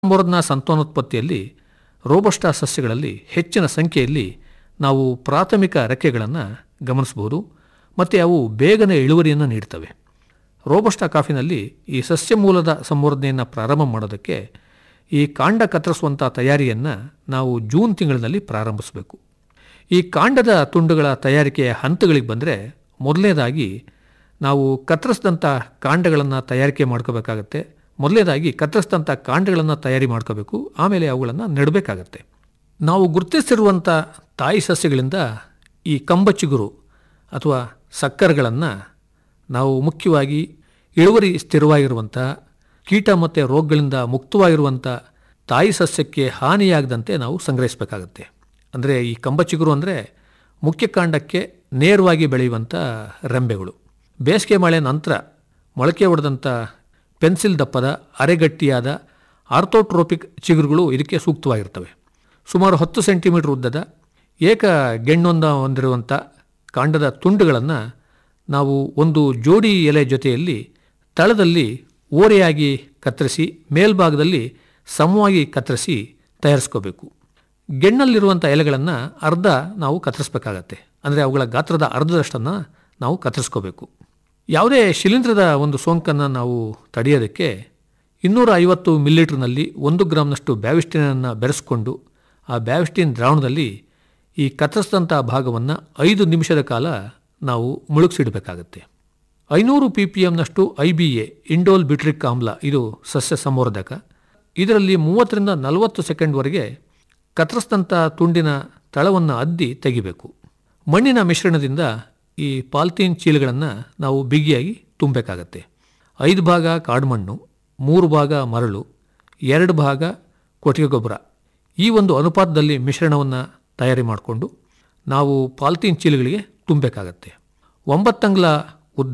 Samvardhana ಸಂತಾನೋತ್ಪತ್ತಿಯಲ್ಲಿ robusta ಸಸ್ಯಗಳಲ್ಲಿ ಹೆಚ್ಚಿನ ಸಂಖ್ಯೆಯಲ್ಲಿ ನಾವು ಪ್ರಾಥಮಿಕ ರೆಕ್ಕೆಗಳನ್ನು ಗಮನಿಸಬಹುದು ಮತ್ತು ಅವು ಬೇಗನೆ ಇಳುವರಿಯನ್ನು ನೀಡ್ತವೆ ರೋಬಸ್ಟಾ ಕಾಫಿನಲ್ಲಿ ಈ ಸಸ್ಯ ಮೂಲದ ಸಂವರ್ಧನೆಯನ್ನು ಪ್ರಾರಂಭ ಮಾಡೋದಕ್ಕೆ ಈ ಕಾಂಡ ಕತ್ತರಿಸುವಂಥ ತಯಾರಿಯನ್ನು ನಾವು ಜೂನ್ ತಿಂಗಳಿನಲ್ಲಿ ಪ್ರಾರಂಭಿಸಬೇಕು ಈ ಕಾಂಡದ ತುಂಡುಗಳ ತಯಾರಿಕೆಯ ಹಂತಗಳಿಗೆ ಬಂದರೆ ಮೊದಲನೇದಾಗಿ ನಾವು ಕತ್ತರಿಸಿದಂಥ ಕಾಂಡಗಳನ್ನು ತಯಾರಿಕೆ ಮಾಡ್ಕೋಬೇಕಾಗತ್ತೆ ಮೊದಲನೇದಾಗಿ ಕತ್ತರಿಸಿದಂಥ ಕಾಂಡಗಳನ್ನು ತಯಾರಿ ಮಾಡ್ಕೋಬೇಕು ಆಮೇಲೆ ಅವುಗಳನ್ನು ನೆಡಬೇಕಾಗತ್ತೆ ನಾವು ಗುರುತಿಸಿರುವಂಥ ತಾಯಿ ಸಸ್ಯಗಳಿಂದ ಈ ಕಂಬಚಿಗುರು ಅಥವಾ ಸಕ್ಕರೆಗಳನ್ನು ನಾವು ಮುಖ್ಯವಾಗಿ ಇಳುವರಿ ಸ್ಥಿರವಾಗಿರುವಂಥ ಕೀಟ ಮತ್ತು ರೋಗಗಳಿಂದ ಮುಕ್ತವಾಗಿರುವಂಥ ತಾಯಿ ಸಸ್ಯಕ್ಕೆ ಹಾನಿಯಾಗದಂತೆ ನಾವು ಸಂಗ್ರಹಿಸಬೇಕಾಗತ್ತೆ ಅಂದರೆ ಈ ಕಂಬಚಿಗುರು ಅಂದರೆ ಮುಖ್ಯ ಕಾಂಡಕ್ಕೆ ನೇರವಾಗಿ ಬೆಳೆಯುವಂಥ ರೆಂಬೆಗಳು ಬೇಸಿಗೆ ಮಳೆ ನಂತರ ಮೊಳಕೆ ಹೊಡೆದಂಥ ಪೆನ್ಸಿಲ್ ದಪ್ಪದ ಅರೆಗಟ್ಟಿಯಾದ ಆರ್ಥೋಟ್ರೋಪಿಕ್ ಚಿಗುರುಗಳು ಇದಕ್ಕೆ ಸೂಕ್ತವಾಗಿರ್ತವೆ ಸುಮಾರು ಹತ್ತು ಸೆಂಟಿಮೀಟರ್ ಉದ್ದದ ಏಕ ಗೆಣ್ಣೊಂದ ಹೊಂದಿರುವಂಥ ಕಾಂಡದ ತುಂಡುಗಳನ್ನು ನಾವು ಒಂದು ಜೋಡಿ ಎಲೆ ಜೊತೆಯಲ್ಲಿ ತಳದಲ್ಲಿ ಓರೆಯಾಗಿ ಕತ್ತರಿಸಿ ಮೇಲ್ಭಾಗದಲ್ಲಿ ಸಮವಾಗಿ ಕತ್ತರಿಸಿ ತಯಾರಿಸ್ಕೋಬೇಕು ಗೆಣ್ಣಲ್ಲಿರುವಂಥ ಎಲೆಗಳನ್ನು ಅರ್ಧ ನಾವು ಕತ್ತರಿಸ್ಬೇಕಾಗತ್ತೆ ಅಂದರೆ ಅವುಗಳ ಗಾತ್ರದ ಅರ್ಧದಷ್ಟನ್ನು ನಾವು ಕತ್ತರಿಸ್ಕೋಬೇಕು ಯಾವುದೇ ಶಿಲೀಂಧ್ರದ ಒಂದು ಸೋಂಕನ್ನು ನಾವು ತಡೆಯೋದಕ್ಕೆ ಇನ್ನೂರ ಐವತ್ತು ಮಿಲಿಲೀಟ್ರ್ನಲ್ಲಿ ಒಂದು ಗ್ರಾಮ್ನಷ್ಟು ಬ್ಯಾವಿಸ್ಟಿನನ್ನು ಬೆರೆಸ್ಕೊಂಡು ಆ ಬ್ಯಾವಿಸ್ಟಿನ್ ದ್ರಾವಣದಲ್ಲಿ ಈ ಕತ್ತರಿಸಿದಂಥ ಭಾಗವನ್ನು ಐದು ನಿಮಿಷದ ಕಾಲ ನಾವು ಮುಳುಗಿಸಿಡಬೇಕಾಗತ್ತೆ ಐನೂರು ಪಿ ಪಿ ಎಮ್ನಷ್ಟು I B A indole butyric ಆಮ್ಲ ಇದು ಸಸ್ಯ ಸಂವರ್ಧಕ ಇದರಲ್ಲಿ ಮೂವತ್ತರಿಂದ ನಲವತ್ತು ಸೆಕೆಂಡ್ವರೆಗೆ ಕತ್ತರಿಸಿದಂಥ ತುಂಡಿನ ತಳವನ್ನು ಅದ್ದಿ ತೆಗಿಬೇಕು ಮಣ್ಣಿನ ಮಿಶ್ರಣದಿಂದ ಈ ಪಾಲ್ತೀನ್ ಚೀಲಗಳನ್ನು ನಾವು ಬಿಗಿಯಾಗಿ ತುಂಬಬೇಕಾಗತ್ತೆ ಐದು ಭಾಗ ಕಾಡುಮಣ್ಣು ಮೂರು ಭಾಗ ಮರಳು ಎರಡು ಭಾಗ ಕೊಟ್ಟಿಗೆ ಗೊಬ್ಬರ ಈ ಒಂದು ಅನುಪಾತದಲ್ಲಿ ಮಿಶ್ರಣವನ್ನು ತಯಾರಿ ಮಾಡಿಕೊಂಡು ನಾವು ಪಾಲ್ತೀನ್ ಚೀಲಗಳಿಗೆ ತುಂಬಬೇಕಾಗತ್ತೆ ಒಂಬತ್ತಂಗ್ಲ ಉದ್ದ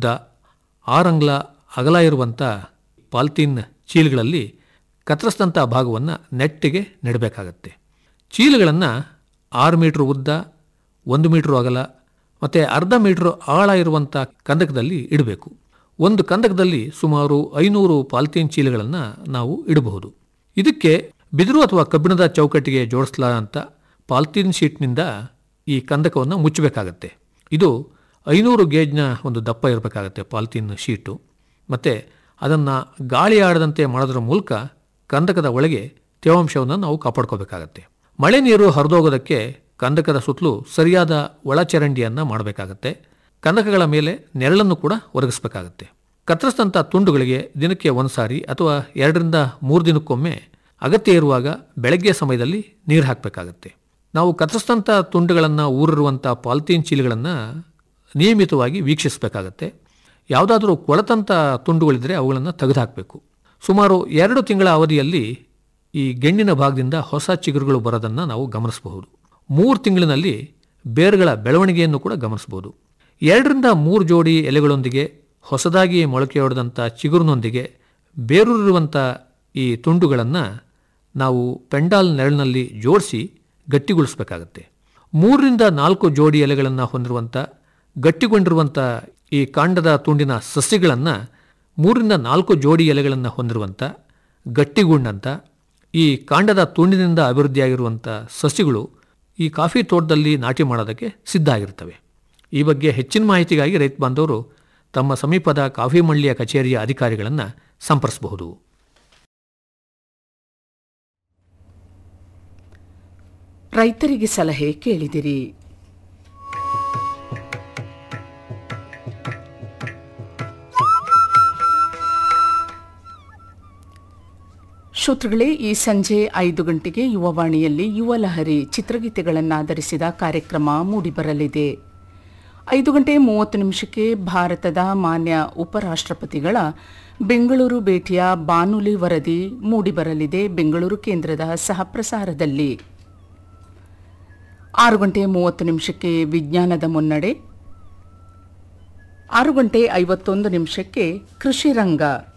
ಆರಂಗ್ಲ ಅಗಲ ಇರುವಂಥ ಪಾಲ್ತೀನ್ ಚೀಲಗಳಲ್ಲಿ ಕತ್ತರಿಸಿದಂಥ ಭಾಗವನ್ನು ನೆಟ್ಟಿಗೆ ನೆಡಬೇಕಾಗತ್ತೆ ಚೀಲಗಳನ್ನು ಆರು ಮೀಟ್ರ್ ಉದ್ದ ಒಂದು ಮೀಟ್ರ್ ಅಗಲ ಮತ್ತು ಅರ್ಧ ಮೀಟ್ರ್ ಆಳ ಇರುವಂಥ ಕಂದಕದಲ್ಲಿ ಇಡಬೇಕು ಒಂದು ಕಂದಕದಲ್ಲಿ ಸುಮಾರು ಐನೂರು ಪಾಲ್ತೀನ್ ಚೀಲಗಳನ್ನು ನಾವು ಇಡಬಹುದು ಇದಕ್ಕೆ ಬಿದಿರು ಅಥವಾ ಕಬ್ಬಿಣದ ಚೌಕಟ್ಟಿಗೆ ಜೋಡಿಸಲಾದಂಥ ಪಾಲ್ತೀನ್ ಶೀಟ್ನಿಂದ ಈ ಕಂದಕವನ್ನು ಮುಚ್ಚಬೇಕಾಗತ್ತೆ ಇದು ಐನೂರು ಗೇಜ್ನ ಒಂದು ದಪ್ಪ ಇರಬೇಕಾಗತ್ತೆ ಪಾಲ್ತೀನ್ ಶೀಟು ಮತ್ತು ಅದನ್ನು ಗಾಳಿ ಆಡದಂತೆ ಮಾಡೋದ್ರ ಮೂಲಕ ಕಂದಕದ ಒಳಗೆ ತೇವಾಂಶವನ್ನು ನಾವು ಕಾಪಾಡ್ಕೋಬೇಕಾಗತ್ತೆ ಮಳೆ ನೀರು ಹರಿದೋಗೋದಕ್ಕೆ ಕಂದಕದ ಸುತ್ತಲೂ ಸರಿಯಾದ ಒಳಚರಂಡಿಯನ್ನು ಮಾಡಬೇಕಾಗತ್ತೆ ಕಂದಕಗಳ ಮೇಲೆ ನೆರಳನ್ನು ಕೂಡ ಒದಗಿಸಬೇಕಾಗತ್ತೆ ಕತ್ತರಿಸಿದಂಥ ತುಂಡುಗಳಿಗೆ ದಿನಕ್ಕೆ ಒಂದು ಸಾರಿ ಅಥವಾ ಎರಡರಿಂದ ಮೂರು ದಿನಕ್ಕೊಮ್ಮೆ ಅಗತ್ಯ ಇರುವಾಗ ಬೆಳಗ್ಗೆ ಸಮಯದಲ್ಲಿ ನೀರು ಹಾಕಬೇಕಾಗತ್ತೆ ನಾವು ಕತ್ತರಿಸಿದಂಥ ತುಂಡುಗಳನ್ನು ಊರಿರುವಂಥ ಪಾಲ್ತೀನ್ ಚೀಲಗಳನ್ನು ನಿಯಮಿತವಾಗಿ ವೀಕ್ಷಿಸಬೇಕಾಗತ್ತೆ ಯಾವುದಾದ್ರೂ ಕೊಳತಂಥ ತುಂಡುಗಳಿದ್ದರೆ ಅವುಗಳನ್ನು ತೆಗೆದುಹಾಕಬೇಕು ಸುಮಾರು ಎರಡು ತಿಂಗಳ ಅವಧಿಯಲ್ಲಿ ಈ ಗೆಣ್ಣಿನ ಭಾಗದಿಂದ ಹೊಸ ಚಿಗುರುಗಳು ಬರೋದನ್ನು ನಾವು ಗಮನಿಸಬಹುದು ಮೂರು ತಿಂಗಳಿನಲ್ಲಿ ಬೇರುಗಳ ಬೆಳವಣಿಗೆಯನ್ನು ಕೂಡ ಗಮನಿಸಬಹುದು ಎರಡರಿಂದ ಮೂರು ಜೋಡಿ ಎಲೆಗಳೊಂದಿಗೆ ಹೊಸದಾಗಿ ಮೊಳಕೆ ಹೊಡೆದಂಥ ಚಿಗುರಿನೊಂದಿಗೆ ಬೇರೂರಿರುವಂಥ ಈ ತುಂಡುಗಳನ್ನು ನಾವು ಪೆಂಡಾಲ್ ನೆರಳಿನಲ್ಲಿ ಜೋಡಿಸಿ ಗಟ್ಟಿಗೊಳಿಸಬೇಕಾಗತ್ತೆ ಮೂರರಿಂದ ನಾಲ್ಕು ಜೋಡಿ ಎಲೆಗಳನ್ನು ಹೊಂದಿರುವಂಥ ಗಟ್ಟಿಗೊಂಡಿರುವಂಥ ಈ ಕಾಂಡದ ತುಂಡಿನ ಸಸ್ಯಗಳನ್ನು ಮೂರರಿಂದ ನಾಲ್ಕು ಜೋಡಿ ಎಲೆಗಳನ್ನು ಹೊಂದಿರುವಂಥ ಗಟ್ಟಿಗುಂಡಂಥ ಈ ಕಾಂಡದ ತುಂಡಿನಿಂದ ಅಭಿವೃದ್ಧಿಯಾಗಿರುವಂಥ ಸಸ್ಯಗಳು ಈ ಕಾಫಿ ತೋಟದಲ್ಲಿ ನಾಟಿ ಮಾಡೋದಕ್ಕೆ ಸಿದ್ಧ ಆಗಿರ್ತವೆ ಈ ಬಗ್ಗೆ ಹೆಚ್ಚಿನ ಮಾಹಿತಿಗಾಗಿ ರೈತ ಬಾಂಧವರು ತಮ್ಮ ಸಮೀಪದ ಕಾಫಿ ಮಂಡಿಯ ಕಚೇರಿಯ ಅಧಿಕಾರಿಗಳನ್ನು ಸಂಪರ್ಕಿಸಬಹುದು ರೈತರಿಗೆ ಸಲಹೆ ಕೇಳಿದಿರಿ ಶ್ರೋತೃಗಳೇ ಈ ಸಂಜೆ ಐದು ಗಂಟೆಗೆ ಯುವವಾಣಿಯಲ್ಲಿ ಯುವ ಲಹರಿ ಚಿತ್ರಗೀತೆಗಳನ್ನಾಧರಿಸಿದ ಕಾರ್ಯಕ್ರಮ ಮೂಡಿಬರಲಿದೆ ಐದು ಗಂಟೆ ಮೂವತ್ತು ನಿಮಿಷಕ್ಕೆ ಭಾರತದ ಮಾನ್ಯ ಉಪರಾಷ್ಟ್ರಪತಿಗಳ ಬೆಂಗಳೂರು ಭೇಟಿಯ ಬಾನುಲಿ ವರದಿ ಮೂಡಿಬರಲಿದೆ ಬೆಂಗಳೂರು ಕೇಂದ್ರದ ಸಹಪ್ರಸಾರದಲ್ಲಿ ಆರು ಗಂಟೆ ಮೂವತ್ತು ನಿಮಿಷಕ್ಕೆ ವಿಜ್ಞಾನದ ಮುನ್ನಡೆ ಆರು ಗಂಟೆ ಐವತ್ತೊಂದು ನಿಮಿಷಕ್ಕೆ ಕೃಷಿ ರಂಗ